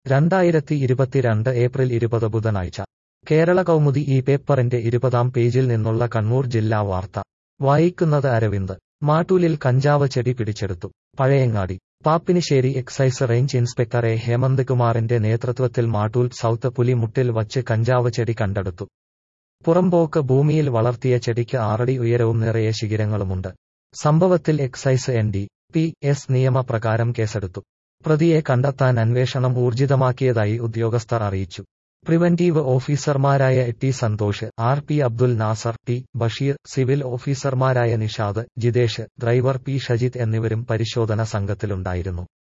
രണ്ടായിരത്തി ഇരുപത്തിരണ്ട് ഏപ്രിൽ ഇരുപത് ബുധനാഴ്ച കേരള കൗമുദി ഈ പേപ്പറിന്റെ ഇരുപതാം പേജിൽ നിന്നുള്ള കണ്ണൂർ ജില്ലാ വാർത്ത വായിക്കുന്നത് അരവിന്ദ് മാട്ടൂലിൽ കഞ്ചാവ് ചെടി പിടിച്ചെടുത്തു Pazhayangadi Pappinisseri excise range inspector A Hemanth കുമാറിന്റെ നേതൃത്വത്തിൽ മാട്ടൂൽ സൗത്ത് പുലിമുട്ടിൽ വച്ച് കഞ്ചാവ് ചെടി കണ്ടെടുത്തു പുറമ്പോക്ക് ഭൂമിയിൽ വളർത്തിയ ചെടിക്ക് ആറടി ഉയരവും നിറയെ ശിഖിരങ്ങളുമുണ്ട് സംഭവത്തിൽ excise N D P S നിയമപ്രകാരം കേസെടുത്തു പ്രതിയെ കണ്ടെത്താൻ അന്വേഷണം ഊർജിതമാക്കിയതായി ഉദ്യോഗസ്ഥർ അറിയിച്ചു പ്രിവന്റീവ് ഓഫീസർമാരായ T Santhosh R P Abdul Nasar T Basheer civil ഓഫീസർമാരായ നിഷാദ് ജിതേഷ് ഡ്രൈവർ പി ഷജിത് എന്നിവരും പരിശോധന സംഘത്തിലുണ്ടായിരുന്നു